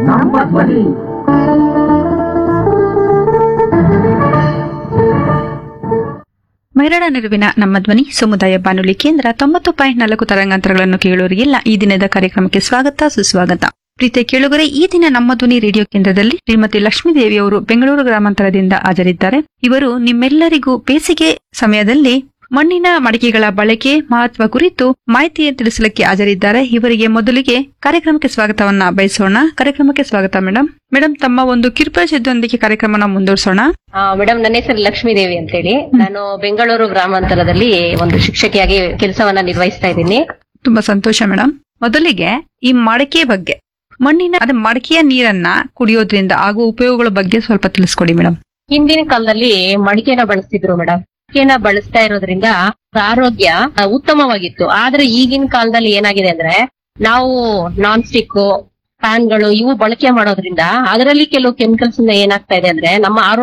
ನಮ್ಮ ಧ್ವನಿ ಮೈರಾಡ ನಿರುವಿನ ನಮ್ಮ ಧ್ವನಿ ಸಮುದಾಯ ಬಾನುಲಿ ಕೇಂದ್ರ ತೊಂಬತ್ತು ಪಾಯಿಂಟ್ ನಾಲ್ಕು ತರಂಗಾಂತರಗಳನ್ನು ಕೇಳುವರಿಗೆಲ್ಲ ಈ ದಿನದ ಕಾರ್ಯಕ್ರಮಕ್ಕೆ ಸ್ವಾಗತ ಸುಸ್ವಾಗತ ಪ್ರೀತಿಯ ಕೇಳುಗರೆ ಈ ದಿನ ನಮ್ಮ ಧ್ವನಿ ರೇಡಿಯೋ ಕೇಂದ್ರದಲ್ಲಿ ಶ್ರೀಮತಿ ಲಕ್ಷ್ಮೀದೇವಿ ಅವರು ಬೆಂಗಳೂರು ಗ್ರಾಮಾಂತರದಿಂದ ಹಾಜರಿದ್ದಾರೆ ಇವರು ನಿಮ್ಮೆಲ್ಲರಿಗೂ ಬೇಸಿಗೆ ಸಮಯದಲ್ಲಿ ಮಣ್ಣಿನ ಮಡಿಕೆಗಳ ಬಳಕೆ ಮಹತ್ವ ಕುರಿತು ಮಾಹಿತಿ ತಿಳಿಸಲಿಕ್ಕೆ ಹಾಜರಿದ್ದಾರೆ ಇವರಿಗೆ ಮೊದಲಿಗೆ ಕಾರ್ಯಕ್ರಮಕ್ಕೆ ಸ್ವಾಗತವನ್ನ ಬಯಸೋಣ ಕಾರ್ಯಕ್ರಮಕ್ಕೆ ಸ್ವಾಗತ ಮೇಡಮ್ ಮೇಡಮ್ ತಮ್ಮ ಒಂದು ಕಿರುಪರಿಚಯದೊಂದಿಗೆ ಕಾರ್ಯಕ್ರಮನ ಮುಂದುವರಿಸೋಣ ಮೇಡಮ್ ನನ್ನ ಹೆಸರು ಲಕ್ಷ್ಮೀದೇವಿ ಅಂತೇಳಿ ನಾನು ಬೆಂಗಳೂರು ಗ್ರಾಮಾಂತರದಲ್ಲಿ ಒಂದು ಶಿಕ್ಷಕಿಯಾಗಿ ಕೆಲಸವನ್ನ ನಿರ್ವಹಿಸ್ತಾ ಇದ್ದೀನಿ ತುಂಬಾ ಸಂತೋಷ ಮೇಡಮ್ ಮೊದಲಿಗೆ ಈ ಮಡಕೆ ಬಗ್ಗೆ ಮಣ್ಣಿನ ಅದೇ ಮಡಕೆಯ ನೀರನ್ನ ಕುಡಿಯೋದ್ರಿಂದ ಆಗುವ ಉಪಯೋಗಗಳ ಬಗ್ಗೆ ಸ್ವಲ್ಪ ತಿಳಿಸ್ಕೊಡಿ ಮೇಡಮ್ ಹಿಂದಿನ ಕಾಲದಲ್ಲಿ ಮಡಿಕೆನ ಬಳಸ್ತಿದ್ರು ಮೇಡಮ್ ಮಡಿಕೆನ ಬಳಸ್ತಾ ಇರೋದ್ರಿಂದ ಆರೋಗ್ಯ ಆ, ಉತ್ತಮವಾಗಿತ್ತು ಆದ್ರೆ ಈಗಿನ ಕಾಲದಲ್ಲಿ ಏನಾಗಿದೆ ಅಂದ್ರೆ ನಾವು ನಾನ್ ಸ್ಟಿಕ್ ಫ್ಯಾನ್ಗಳು ಇವು ಬಳಕೆ ಮಾಡೋದ್ರಿಂದ ಅದರಲ್ಲಿ ಕೆಲವು ಕೆಮಿಕಲ್ಸ್ ಇಂದ ಏನಾಗ್ತಾ ಇದೆ ಅಂದ್ರೆ ನಮ್ಮ ಆರೋಗ್ಯ